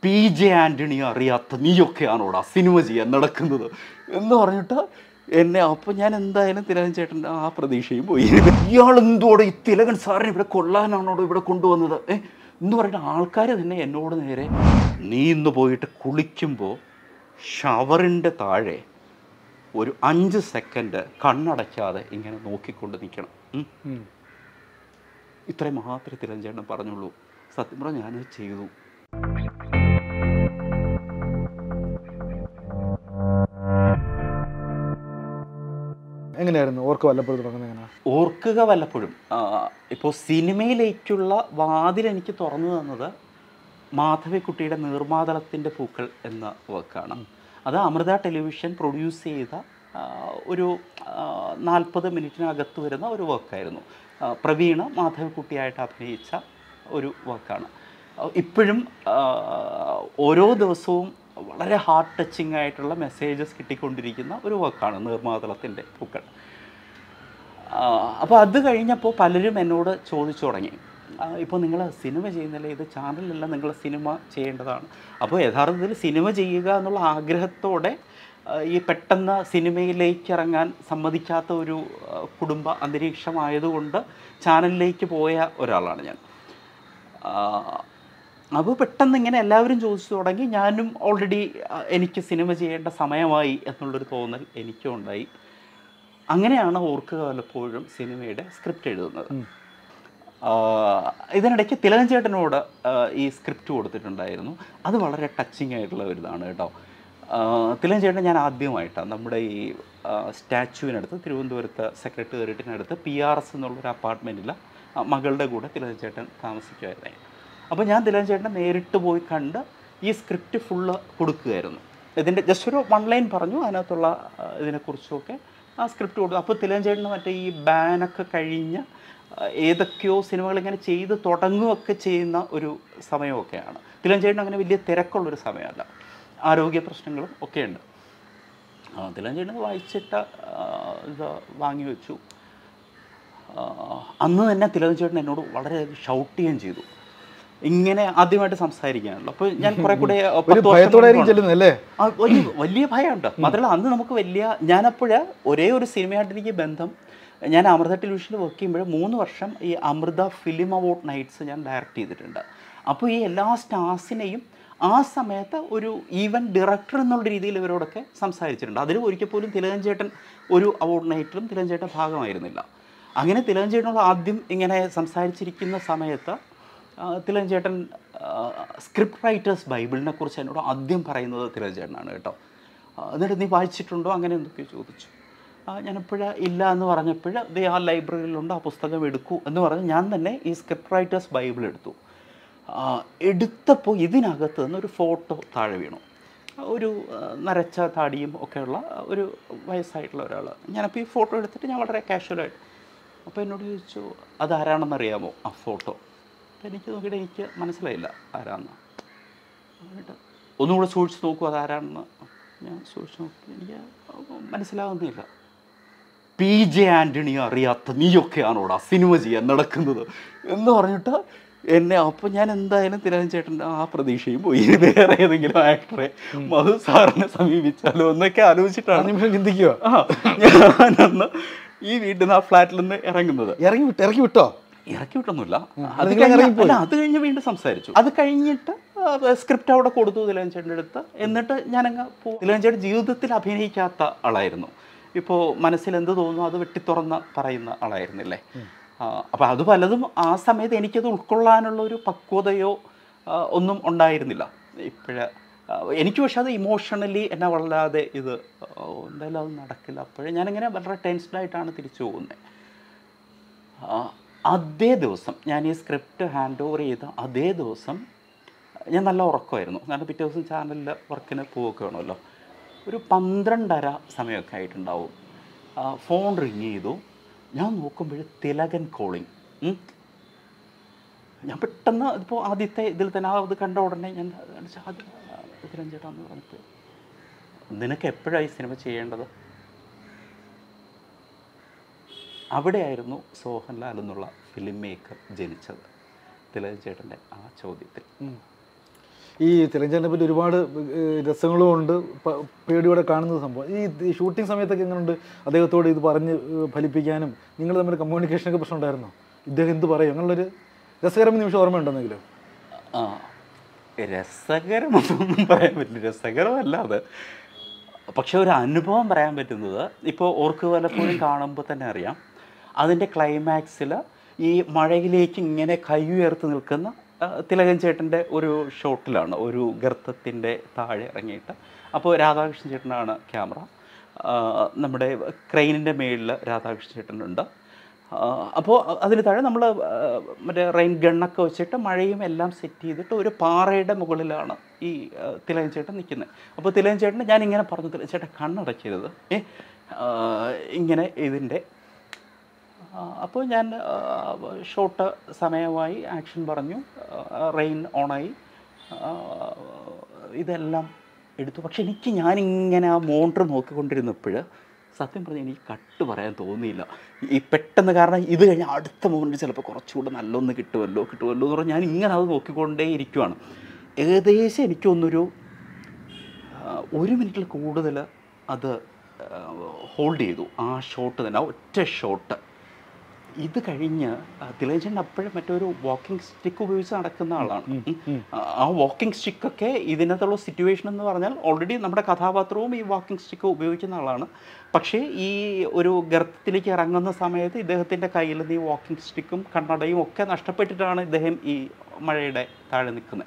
P J Antony അറിയാത്ത നീയൊക്കെയാണോടാ cinema ചെയ്യാൻ നടക്കുന്നത് എന്ന് പറഞ്ഞിട്ട് എന്നെ അപ്പോൾ ഞാൻ എന്തായാലും തിലകൻ ചേട്ടൻ്റെ ആ പ്രതീക്ഷയും പോയി ഇയാൾ എന്തോടെ ഈ തിലകൻ സാറിനെ ഇവിടെ കൊള്ളാനാണോടോ ഇവിടെ കൊണ്ടുവന്നത് ഏ എന്ന് പറഞ്ഞിട്ട് ആൾക്കാർ തന്നെ എന്നോട് നേരെ നീ ഇന്ന് പോയിട്ട് കുളിക്കുമ്പോൾ ഷവറിൻ്റെ താഴെ ഒരു അഞ്ച് സെക്കൻഡ് കണ്ണടയ്ക്കാതെ ഇങ്ങനെ നോക്കിക്കൊണ്ട് നിൽക്കണം ഉം. ഇത്രയും മാത്രമേ തിരഞ്ചേട്ടൻ പറഞ്ഞുള്ളൂ സത്യം പറഞ്ഞാൽ ഞാനത് ചെയ്തു എങ്ങനെയായിരുന്നു ഓർക്ക് വല്ലപ്പോഴും തുടങ്ങുന്നത് എങ്ങനെയാ ഓർക്കുക വല്ലപ്പോഴും ഇപ്പോൾ സിനിമയിലേക്കുള്ള വാതിൽ എനിക്ക് തുറന്നു തന്നത് മാധവിക്കുട്ടിയുടെ നീർമാതളത്തിൻ്റെ പൂക്കൾ എന്ന വർക്കാണ് അത് അമൃത ടെലിവിഷൻ പ്രൊഡ്യൂസ് ചെയ്ത ആ, ഒരു നാൽപ്പത് മിനിറ്റിനകത്ത് വരുന്ന ഒരു വർക്കായിരുന്നു ആ, പ്രവീണ മാധവിക്കുട്ടിയായിട്ട് അഭിനയിച്ച ഒരു വർക്കാണ് ഇപ്പോഴും ആ, ഓരോ ദിവസവും വളരെ ഹാർട്ട് ടച്ചിങ് ആയിട്ടുള്ള മെസ്സേജസ് കിട്ടിക്കൊണ്ടിരിക്കുന്ന ഒരു വർക്കാണ് നീർമാതളത്തിൻ്റെ പൂക്കൾ അപ്പോൾ അത് കഴിഞ്ഞപ്പോൾ പലരും എന്നോട് ചോദിച്ചു തുടങ്ങി ഇപ്പോൾ നിങ്ങൾ സിനിമ ചെയ്യുന്നില്ല ഇത് ചാനലല്ല നിങ്ങൾ സിനിമ ചെയ്യേണ്ടതാണ് അപ്പോൾ യഥാർത്ഥത്തിൽ സിനിമ ചെയ്യുക എന്നുള്ള ആഗ്രഹത്തോടെ ആ, ഈ പെട്ടെന്ന് സിനിമയിലേക്ക് ഇറങ്ങാൻ സമ്മതിക്കാത്ത ഒരു ആ, കുടുംബ അന്തരീക്ഷമായതുകൊണ്ട് ചാനലിലേക്ക് പോയ ഒരാളാണ് ഞാൻ അപ്പോൾ പെട്ടെന്ന് ഇങ്ങനെ എല്ലാവരും ചോദിച്ചു തുടങ്ങി ഞാനും ഓൾറെഡി എനിക്ക് സിനിമ ചെയ്യേണ്ട സമയമായി എന്നുള്ളൊരു തോന്നൽ എനിക്കും ഉണ്ടായി അങ്ങനെയാണ് ഓർക്കുക പലപ്പോഴും സിനിമയുടെ സ്ക്രിപ്റ്റ് എഴുതുന്നത് ആഹ് ഇതിനിടയ്ക്ക് തിലകൻ ചേട്ടനോട് ആഹ് ഈ സ്ക്രിപ്റ്റ് കൊടുത്തിട്ടുണ്ടായിരുന്നു അത് വളരെ ടച്ചിങ് ആയിട്ടുള്ള ഒരു ഇതാണ് കേട്ടോ ആഹ് തിലകൻ ചേട്ടൻ ഞാൻ ആദ്യമായിട്ടാണ് നമ്മുടെ ഈ സ്റ്റാച്ചുവിനടുത്ത് തിരുവനന്തപുരത്ത് സെക്രട്ടേറിയറ്റിനടുത്ത് പി ആർ എസ് എന്നുള്ളൊരു അപ്പാർട്ട്മെൻറ്റിൽ മകളുടെ കൂടെ തിലകൻ ചേട്ടൻ താമസിക്കുമായിരുന്നേ അപ്പോൾ ഞാൻ തിലകൻ ചേട്ടനെ നേരിട്ട് പോയി കണ്ട് ഈ സ്ക്രിപ്റ്റ് ഫുള്ള് കൊടുക്കുകയായിരുന്നു ഇതിൻ്റെ ജസ്റ്റ് ഒരു വൺ ലൈൻ പറഞ്ഞു അതിനകത്തുള്ള ആ, ഇതിനെക്കുറിച്ചൊക്കെ ആ സ്ക്രിപ്റ്റ് കൊടുത്തു അപ്പോൾ തിലകൻ ചേട്ടന് മറ്റേ ഈ ബാനൊക്കെ കഴിഞ്ഞ് ആ, ഏതൊക്കെയോ സിനിമകൾ ഇങ്ങനെ ചെയ്ത് തുടങ്ങുകയൊക്കെ ചെയ്യുന്ന ഒരു സമയമൊക്കെയാണ് തിലകൻ ചേട്ടൻ അങ്ങനെ വലിയ തിരക്കുള്ളൊരു സമയമല്ല ആരോഗ്യ പ്രശ്നങ്ങളും ഒക്കെയുണ്ട് ആ, തിലകൻ ചേട്ടൻ വായിച്ചിട്ട് ആ, ഇത് വാങ്ങി വെച്ചു ആ, അന്ന് തന്നെ തിലകൻ ചേട്ടൻ എന്നോട് വളരെ ഷൗട്ട് ചെയ്യുകയും ചെയ്തു ഇങ്ങനെ ആദ്യമായിട്ട് സംസാരിക്കാനുള്ളൂ അപ്പോൾ ഞാൻ കുറെ കൂടെ ആ, ഒരു പത്ത് വർഷം ഭയത്തോടെയായിരിക്കും മുൻപാണ്. ചെല്ലുന്നത് അല്ലേ ആ, വലിയ വലിയ ഭയമുണ്ട് മാത്രമല്ല അന്ന് നമുക്ക് വലിയ ഞാനപ്പോഴ് ഒരേ ഒരു സിനിമയായിട്ട് എനിക്ക് ബന്ധം ഞാൻ അമൃത ടെലിവിഷനിൽ വർക്ക് ചെയ്യുമ്പോൾ മൂന്ന് വർഷം ഈ അമൃത ഫിലിം അവാർഡ് നൈറ്റ്സ് ഞാൻ ഡയറക്റ്റ് ചെയ്തിട്ടുണ്ട് അപ്പോൾ ഈ എല്ലാ സ്റ്റാർസിനെയും ആ സമയത്ത് ഒരു ഈവൻ ഡയറക്ടർ എന്നുള്ള രീതിയിൽ ഇവരോടൊക്കെ സംസാരിച്ചിട്ടുണ്ട് അതിൽ ഒരിക്കൽ പോലും തിലകൻ ചേട്ടൻ ഒരു അവാർഡ് നൈറ്റിലും തിലകൻ ചേട്ടൻ ഭാഗമായിരുന്നില്ല അങ്ങനെ തിലകൻ ചേട്ടനോട് ആദ്യം ഇങ്ങനെ സംസാരിച്ചിരിക്കുന്ന സമയത്ത് ആ, തിലകൻ ചേട്ടൻ സ്ക്രിപ്റ്റ് റൈറ്റേഴ്സ് ബൈബിളിനെ കുറിച്ച് എന്നോട് ആദ്യം പറയുന്നത് തിലകൻ ചേട്ടനാണ് കേട്ടോ ആ, എന്നിട്ട് നീ വായിച്ചിട്ടുണ്ടോ അങ്ങനെ എന്തൊക്കെയോ ചോദിച്ചു ഞാനിപ്പോഴ ഇല്ല എന്ന് പറഞ്ഞപ്പോൾ ദേ ആ ലൈബ്രറിയിലുണ്ട് ആ പുസ്തകം എടുക്കൂ എന്ന് പറഞ്ഞ് ഞാൻ തന്നെ ഈ സ്ക്രിപ്റ്റ് റൈറ്റേഴ്സ് ബൈബിൾ എടുത്തു ആ, എടുത്തപ്പോൾ ഇതിനകത്ത് നിന്ന് ഒരു ഫോട്ടോ താഴെ വീണു ഒരു ആ, നരച്ച താടിയും ഒക്കെയുള്ള ഒരു വയസ്സായിട്ടുള്ള ഒരാൾ ഞാനപ്പോൾ ഈ ഫോട്ടോ എടുത്തിട്ട് ഞാൻ വളരെ കാഷ്വലായിട്ട് അപ്പോൾ എന്നോട് ചോദിച്ചു അതാരാണെന്നറിയാമോ ആ ഫോട്ടോ അപ്പോൾ എനിക്ക് നോക്കിയിട്ട് എനിക്ക് മനസ്സിലായില്ല ആരാന്ന് എന്നിട്ട് ഒന്നുകൂടെ സൂക്ഷിച്ച് നോക്കൂ അതാരാണെന്ന് ഞാൻ സൂക്ഷിച്ച് നോക്കി എനിക്ക് മനസ്സിലാകുന്നില്ല പി ജെ ആൻ്റണി അറിയാത്ത നീയൊക്കെയാണോടാ സിനിമ ചെയ്യാൻ നടക്കുന്നത് എന്ന് പറഞ്ഞിട്ട് എന്നെ അപ്പോൾ ഞാൻ എന്തായാലും തിലകൻ ചേട്ടൻ്റെ ആ പ്രതീക്ഷയും പോയി ഇനി വേറെ ഏതെങ്കിലും ആക്ടറെ മധു സാറിനെ സമീപിച്ചാലോ എന്നൊക്കെ ആ ആലോചിച്ചിട്ടാണ് നിമിഷം ചിന്തിക്കുക ആ ഞാനന്ന് ഈ വീട്ടിൽ നിന്ന് ആ ഫ്ലാറ്റിൽ നിന്ന് ഇറങ്ങുന്നത് ഇറങ്ങി വിട്ടോ ഇറക്കി വിട്ടോ ഇറക്കി വിട്ടൊന്നുമില്ല അത് അത് നിങ്ങൾ കഴിഞ്ഞ് ഇറങ്ങിപ്പോയി. അല്ല, അത് കഴിഞ്ഞ് വീണ്ടും സംസാരിച്ചു അത് കഴിഞ്ഞിട്ട് സ്ക്രിപ്റ്റ് അവിടെ കൊടുത്തു തിലകൻ ചേട്ടൻ്റെ അടുത്ത് എന്നിട്ട് ഞാനങ്ങ് പോ തിലകൻ ചേട്ടൻ ജീവിതത്തിൽ അഭിനയിക്കാത്ത ആളായിരുന്നു ഇപ്പോൾ മനസ്സിൽ എന്ത് തോന്നുന്നു അത് വെട്ടിത്തുറന്ന് പറയുന്ന ആളായിരുന്നില്ലേ അപ്പോൾ അത് പലതും ആ സമയത്ത് എനിക്കത് ഉൾക്കൊള്ളാനുള്ള ഒരു പക്വതയോ ആ, ഒന്നും ഉണ്ടായിരുന്നില്ല ഇപ്പോഴ എനിക്ക് പക്ഷെ അത് ഇമോഷണലി എന്നെ വല്ലാതെ ഇത് ആ, എന്തായാലും അത് നടക്കില്ല അപ്പോഴേ ഞാനിങ്ങനെ വളരെ ടെൻസ്ഡായിട്ടാണ് തിരിച്ചു പോകുന്നത് ആ, അതേ ദിവസം ഞാൻ ഈ സ്ക്രിപ്റ്റ് ഹാൻഡ് ഓവർ ചെയ്ത അതേ ദിവസം ഞാൻ നല്ല ഉറക്കമായിരുന്നു കാരണം പിറ്റേ ദിവസം ചാനലിൽ വർക്കിന് പോവുകയൊക്കെ വേണമല്ലോ ഒരു പന്ത്രണ്ടര സമയമൊക്കെ ആയിട്ടുണ്ടാവും ആ, ഫോൺ റിങ് ചെയ്തു ഞാൻ നോക്കുമ്പോൾ തിലകൻ കോളിങ് ഞാൻ പെട്ടെന്ന് ഇപ്പോൾ ആദ്യത്തെ ഇതിൽ തന്നെ ആ ഇത് കണ്ട ഉടനെ ഞാൻ കാണിച്ചു, അത് തിലകൻ ചേട്ടാ എന്ന് പറഞ്ഞപ്പോൾ നിനക്ക് എപ്പോഴാണ് ഈ സിനിമ ചെയ്യേണ്ടത് അവിടെയായിരുന്നു സോഹൻലാൽ എന്നുള്ള ഫിലിം മേക്കർ ജനിച്ചത് തിലകൻ ചേട്ടൻ്റെ ആ ചോദ്യത്തിൽ ഈ തിലഞ്ചേട്ടനെ പറ്റി ഒരുപാട് ഏഹ്, രസങ്ങളും ഉണ്ട് പ- പേടിയോടെ കാണുന്ന സംഭവം ഈ ഈ ഷൂട്ടിംഗ് സമയത്തൊക്കെ എങ്ങനെയുണ്ട് അദ്ദേഹത്തോട് ഇത് പറഞ്ഞ് ഏഹ്, ഫലിപ്പിക്കാനും നിങ്ങൾ തമ്മിൽ കമ്മ്യൂണിക്കേഷനൊക്കെ പ്രശ്നം ഉണ്ടായിരുന്നോ ഇദ്ദേഹം എന്ത് പറയും അങ്ങനെയുള്ളൊരു രസകരമായ നിമിഷം ഓർമ്മയുണ്ടെന്നെങ്കിലും ആ രസകരമൊന്നും പറയാൻ പറ്റില്ല രസകരമല്ല അത് പക്ഷെ ഒരു അനുഭവം പറയാൻ പറ്റുന്നത് ഇപ്പോൾ ഓർക്ക് പലപ്പോഴും കാണുമ്പോൾ തന്നെ അറിയാം അതിൻ്റെ ക്ലൈമാക്സിൽ ഈ മഴയിലേക്ക് ഇങ്ങനെ കൈ ഉയർത്തി നിൽക്കുന്ന ആ, തിലകൻ ചേട്ടൻ്റെ ഒരു ഷോട്ടിലാണ് ഒരു ഗർത്തത്തിൻ്റെ താഴെ ഇറങ്ങിയിട്ട് അപ്പോൾ രാധാകൃഷ്ണൻ ചേട്ടനാണ് ക്യാമറ നമ്മുടെ ക്രെയിനിൻ്റെ മേളിൽ രാധാകൃഷ്ണൻ ചേട്ടനുണ്ട് അപ്പോൾ അതിന് താഴെ നമ്മൾ മറ്റേ റെയിൻ ഗണ്ണൊക്കെ വെച്ചിട്ട് മഴയും എല്ലാം സെറ്റ് ചെയ്തിട്ട് ഒരു പാറയുടെ മുകളിലാണ് ഈ ആ, തിലകൻ ചേട്ടൻ നിൽക്കുന്നത് അപ്പോൾ തിലകൻ ചേട്ടന് ഞാൻ ഇങ്ങനെ പറഞ്ഞു തിലകൻ ചേട്ടൻ കണ്ണടയ്ക്കരുത് ഏ ആ, ഇങ്ങനെ ഇതിൻ്റെ അപ്പോൾ ഞാൻ ഷോട്ട് സമയമായി ആക്ഷൻ പറഞ്ഞു റെയിൻ ഓണായി ആ, ഇതെല്ലാം എടുത്തു പക്ഷെ എനിക്ക് ഞാനിങ്ങനെ ആ മോണ്ടർ നോക്കിക്കൊണ്ടിരുന്നപ്പോൾ സത്യം പറഞ്ഞാൽ എനിക്ക് കട്ട് പറയാൻ തോന്നിയില്ല ഈ പെട്ടെന്ന് കാരണം ഇത് കഴിഞ്ഞ് അടുത്ത മോമെൻറ്റ് ചിലപ്പോൾ കുറച്ചുകൂടെ നല്ലൊന്ന് കിട്ടുമല്ലോ കിട്ടുമല്ലോ എന്ന് പറഞ്ഞാൽ ഞാൻ ഇങ്ങനെ അത് നോക്കിക്കൊണ്ടേ ഇരിക്കുവാണ് ഏകദേശം എനിക്കൊന്നൊരു ആ, ഒരു മിനിറ്റിൽ കൂടുതൽ അത് ഹോൾഡ് ചെയ്തു ആ ഷോട്ട് തന്നെ ആ ഒറ്റ ഷോട്ട് ഇത് കഴിഞ്ഞ് തിലേജൻ അപ്പോഴും മറ്റൊരു വാക്കിംഗ് സ്റ്റിക്ക് ഉപയോഗിച്ച് നടക്കുന്ന ആളാണ് ഉം. ആ- ആ വാക്കിംഗ് സ്റ്റിക്കൊക്കെ ഇതിനകത്തുള്ള സിറ്റുവേഷൻ എന്ന് പറഞ്ഞാൽ ഓൾറെഡി നമ്മുടെ കഥാപാത്രവും ഈ വാക്കിംഗ് സ്റ്റിക്ക് ഉപയോഗിക്കുന്ന ആളാണ് പക്ഷേ ഈ ഒരു ഗർത്തത്തിലേക്ക് ഇറങ്ങുന്ന സമയത്ത് ഇദ്ദേഹത്തിൻ്റെ കയ്യിൽ നിന്ന് ഈ വാക്കിംഗ് സ്റ്റിക്കും കണ്ണടയും ഒക്കെ നഷ്ടപ്പെട്ടിട്ടാണ് ഇദ്ദേഹം ഈ മഴയുടെ താഴെ നിൽക്കുന്നത്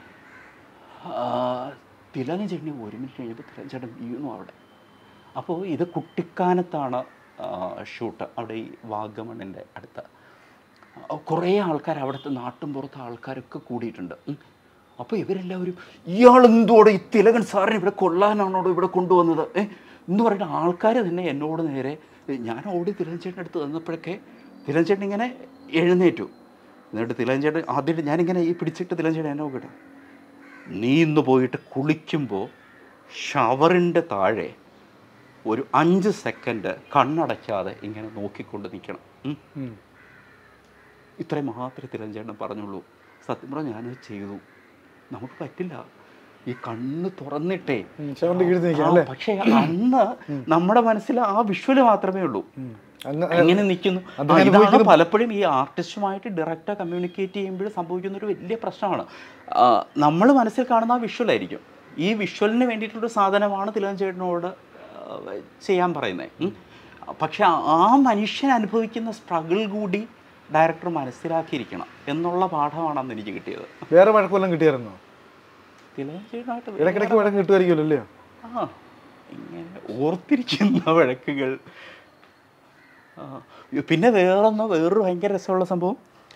തിലകൻ ചേട്ടനി ഒരു മിനിറ്റ് കഴിഞ്ഞപ്പോൾ തിലകൻ ചേട്ടൻ വീണു അവിടെ അപ്പോൾ ഇത് കുട്ടിക്കാനത്താണ് ഷൂട്ട് അവിടെ ഈ വാഗമണിൻ്റെ അടുത്ത് ആ, കുറേ ആൾക്കാർ അവിടുത്തെ നാട്ടും പുറത്തെ ആൾക്കാരൊക്കെ കൂടിയിട്ടുണ്ട് ഉം. അപ്പോൾ ഇവരെല്ലാവരും ഇയാൾ എന്തോടെ ഈ തിലകൻ സാറിനെ ഇവിടെ കൊള്ളാനാണോ ഇവിടെ കൊണ്ടുവന്നത് ഏ എന്ന് പറഞ്ഞിട്ട് ആൾക്കാർ തന്നെ എന്നോട് നേരെ ഏ, ഞാൻ ഓടി തിലകൻ ചേട്ടൻ്റെ അടുത്ത് വന്നപ്പോഴൊക്കെ തിലകൻ ചേട്ടൻ ഇങ്ങനെ എഴുന്നേറ്റു എന്നിട്ട് തിലകൻ ചേട്ടൻ ആദ്യമായിട്ട് ഞാനിങ്ങനെ ഈ പിടിച്ചിട്ട് തിലകൻ ചേട്ടൻ എന്നെ നോക്കട്ടെ നീ ഇന്ന് പോയിട്ട് കുളിക്കുമ്പോൾ ഷവറിൻ്റെ താഴെ ഒരു അഞ്ച് സെക്കൻഡ് കണ്ണടയ്ക്കാതെ ഇങ്ങനെ നോക്കിക്കൊണ്ട് നിൽക്കണം ഉം. ഉം. ഇത്രയും മാത്രമേ തിരഞ്ചേട്ടൻ പറഞ്ഞുള്ളൂ സത്യം പറഞ്ഞാൽ ഞാനത് ചെയ്തു നമുക്ക് പറ്റില്ല ഈ കണ്ണ് തുറന്നിട്ടേ ഉം. ഷവറിന്റെ കീഴിൽ നിൽക്കാം ആ, അല്ലേ പക്ഷേ അന്ന് നമ്മുടെ മനസ്സിൽ ആ വിഷ്വല് മാത്രമേ ഉള്ളൂ ഉം. അങ്ങ- എങ്ങനെ നിൽക്കുന്നു ആ, അദ്ദേഹം ഇതാണ് അനുഭവിക്കുന്ന- പലപ്പോഴും ഈ ആർട്ടിസ്റ്റുമായിട്ട് ഡയറക്റ്റ് കമ്മ്യൂണിക്കേറ്റ് ചെയ്യുമ്പോൾ സംഭവിക്കുന്ന ഒരു വലിയ പ്രശ്നമാണ് നമ്മൾ മനസ്സിൽ കാണുന്ന ആ വിഷ്വലായിരിക്കും ഈ വിഷ്വലിന് വേണ്ടിയിട്ടുള്ള സാധനമാണ് തിലകൻ ചേട്ടനോട് ആ, ചെയ്യാൻ പറയുന്നത് പക്ഷെ ആ മനുഷ്യൻ അനുഭവിക്കുന്ന സ്ട്രഗിൾ കൂടി ഡയറക്ടർ മനസ്സിലാക്കിയിരിക്കണം എന്നുള്ള പാഠമാണ് അന്ന് എനിക്ക് കിട്ടിയത് വേറെ വഴക്കെല്ലാം കിട്ടിയായിരുന്നോ തിലകൻ ചേട്ടനായിട്ട് ഇടയ്ക്കിടയ്ക്ക് വഴക്ക് കിട്ടുമായിരിക്കുമല്ലോ അല്ലേ ആ ഇങ്ങനെ ഓർത്തിരിക്കുന്ന വഴക്കുകൾ ആ, പിന്നെ വേറൊന്ന് വേറൊരു ഭയങ്കര രസമുള്ള സംഭവം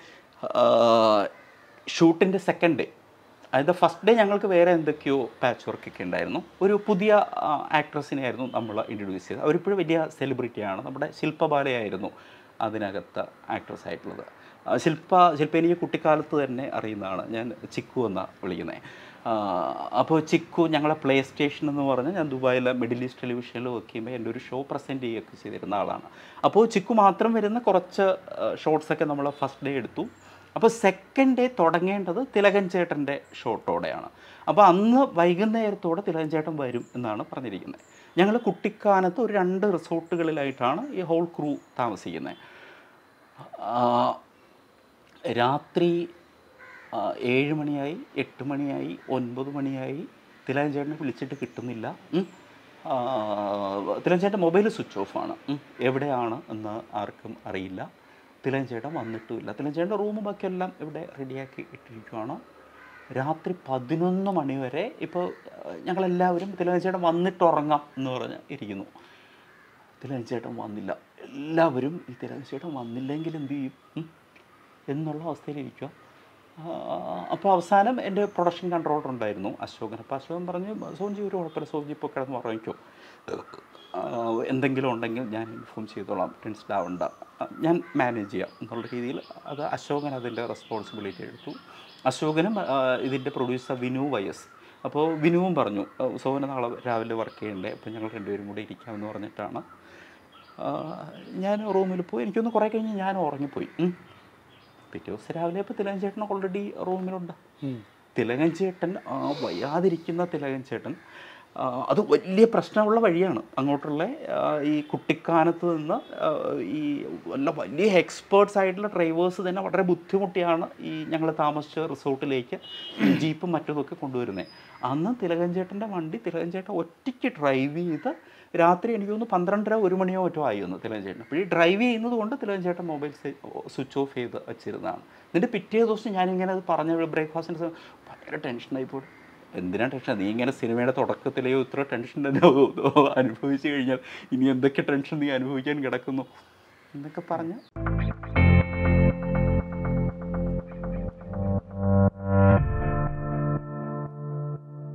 ഷൂട്ടിൻ്റെ സെക്കൻഡ് ഡേ അതായത് ഫസ്റ്റ് ഡേ ഞങ്ങൾക്ക് വേറെ എന്തൊക്കെയോ പാച്ച് വർക്കൊക്കെ ഉണ്ടായിരുന്നു ഒരു പുതിയ ആക്ട്രസിനെ ആയിരുന്നു നമ്മൾ ഇൻട്രൊഡ്യൂസ് ചെയ്തത് അവരിപ്പോഴും വലിയ സെലിബ്രിറ്റിയാണ് നമ്മുടെ ശില്പബാലയായിരുന്നു അതിനകത്ത് ആക്ട്രസ് ആയിട്ടുള്ളത് ആ, ശില്പ ശില്പ എനിക്ക് കുട്ടിക്കാലത്ത് തന്നെ അറിയുന്നതാണ് ഞാൻ ചിക്കു എന്നാണ് വിളിക്കുന്നത് അപ്പോൾ ചിക്കു ഞങ്ങളെ പ്ലേ സ്റ്റേഷൻ എന്ന് പറഞ്ഞ് ഞാൻ ദുബായിലെ മിഡിൽ ഈസ്റ്റ് ടെലിവിഷനിൽ വർക്ക് ചെയ്യുമ്പോൾ എൻ്റെ ഒരു ഷോ പ്രസൻറ്റ് ചെയ്യുകയൊക്കെ ചെയ്തിരുന്ന ആളാണ് അപ്പോൾ ചിക്കു മാത്രം വരുന്ന കുറച്ച് ഷോട്ട്സൊക്കെ നമ്മൾ ഫസ്റ്റ് ഡേ എടുത്തു അപ്പോൾ സെക്കൻഡ് ഡേ തുടങ്ങേണ്ടത് തിലകൻ ചേട്ടൻ്റെ ഷോട്ടോടെയാണ് അപ്പോൾ അന്ന് വൈകുന്നേരത്തോടെ തിലകൻ ചേട്ടൻ വരും എന്നാണ് പറഞ്ഞിരിക്കുന്നത് ഞങ്ങൾ കുട്ടിക്കാനത്ത് ഒരു രണ്ട് റിസോർട്ടുകളിലായിട്ടാണ് ഈ ഹോൾ ക്രൂ താമസിക്കുന്നത് ആ, രാത്രി ആ, ഏഴ് മണിയായി എട്ട് മണിയായി ഒൻപത് മണിയായി തിലകൻ ചേട്ടനെ വിളിച്ചിട്ട് കിട്ടുന്നില്ല ഉം. ആ, തിലകൻ ചേട്ടൻ മൊബൈൽ സ്വിച്ച് ഓഫാണ് ഉം. എവിടെയാണ് എന്ന് ആർക്കും അറിയില്ല തിലകൻ ചേട്ടൻ വന്നിട്ടുമില്ല തിലകൻ ചേട്ടൻ്റെ റൂമും ബാക്കിയെല്ലാം ഇവിടെ റെഡിയാക്കി ഇട്ടിരിക്കുകയാണ് രാത്രി പതിനൊന്ന് മണി വരെ ഇപ്പോൾ ഞങ്ങളെല്ലാവരും തിലകൻ ചേട്ടൻ വന്നിട്ട് ഉറങ്ങാം എന്ന് പറഞ്ഞ് ഇരിക്കുന്നു തിലകൻ ചേട്ടൻ വന്നില്ല എല്ലാവരും ഈ തിലകൻ ചേട്ടൻ വന്നില്ലെങ്കിൽ എന്ത് ചെയ്യും ഉം? എന്നുള്ള അവസ്ഥയിലിരിക്കുക അപ്പോൾ അവസാനം എൻ്റെ പ്രൊഡക്ഷൻ കൺട്രോളർ ഉണ്ടായിരുന്നു അശോകൻ അപ്പോൾ അശോകൻ പറഞ്ഞു സോഞ്ചി ഒരു കുഴപ്പമില്ല സോഞ്ചി ഇപ്പോൾ കിടന്ന് ഉറങ്ങിക്കോ ആ, എന്തെങ്കിലും ഉണ്ടെങ്കിൽ ഞാൻ ഇൻഫോം ചെയ്തോളാം ടെൻസ്ഡ് ആവണ്ട ആ, ഞാൻ മാനേജ് ചെയ്യാം എന്നുള്ള രീതിയിൽ അത് അശോകൻ അതിൻ്റെ റെസ്പോൺസിബിലിറ്റി എടുത്തു അശോകനും ആ, ഇതിൻ്റെ പ്രൊഡ്യൂസർ വിനു വയസ് അപ്പോൾ വിനുവും പറഞ്ഞു "ആ, സോവന് നാളെ രാവിലെ വർക്ക് ചെയ്യണ്ടേ അപ്പോൾ ഞങ്ങൾ രണ്ടുപേരും കൂടി ഇരിക്കാമെന്ന് പറഞ്ഞിട്ടാണ് ആ, ഞാൻ റൂമിൽ പോയി എനിക്കൊന്ന് കുറേ കഴിഞ്ഞ് ഞാൻ ഉറങ്ങിപ്പോയി ഉം. പിറ്റേ ദിവസം രാവിലെ ഇപ്പോൾ തിലകൻ ചേട്ടൻ ഓൾറെഡി റൂമിലുണ്ട് ഉം. തിലകൻ ചേട്ടൻ ആ വയ്യാതിരിക്കുന്ന തിലകൻ ചേട്ടൻ ആ, അത് വലിയ പ്രശ്നമുള്ള വഴിയാണ് അങ്ങോട്ടുള്ള ആ, ഈ കുട്ടിക്കാനത്ത് നിന്ന് ആ, ഈ വല്ല വലിയ എക്സ്പേർട്സ് ആയിട്ടുള്ള ഡ്രൈവേഴ്സ് തന്നെ വളരെ ബുദ്ധിമുട്ടിയാണ് ഈ ഞങ്ങൾ താമസിച്ച റിസോർട്ടിലേക്ക് ജീപ്പും മറ്റതൊക്കെ കൊണ്ടുവരുന്നത് അന്ന് തിലകൻ ചേട്ടൻ്റെ വണ്ടി തിലകൻ ചേട്ടൻ ഒറ്റയ്ക്ക് ഡ്രൈവ് ചെയ്ത് രാത്രി എനിക്ക് തോന്നുന്നു പന്ത്രണ്ടര ഒരു മണിയോ മറ്റോ ആയിരുന്നു തിലകൻ ചേട്ടൻ അപ്പോൾ ഈ ഡ്രൈവ് ചെയ്യുന്നത് കൊണ്ട് തിലകൻ ചേട്ടൻ മൊബൈൽ സ്വിച്ച് ഓഫ് ചെയ്ത് വെച്ചിരുന്നതാണ് എന്നിട്ട് പിറ്റേ ദിവസം ഞാനിങ്ങനെ അത് പറഞ്ഞ ബ്രേക്ക്ഫാസ്റ്റിന് സമയം ഭയങ്കര ടെൻഷനായി പോയി എന്തിനാ ടെൻഷൻ നീ ഇങ്ങനെ സിനിമയുടെ തുടക്കത്തിലെയോ ഇത്ര ടെൻഷൻ തന്നെ അനുഭവിച്ചു കഴിഞ്ഞാൽ ഇനി എന്തൊക്കെ ടെൻഷൻ നീ അനുഭവിക്കാൻ കിടക്കുന്നു എന്നൊക്കെ പറഞ്ഞ്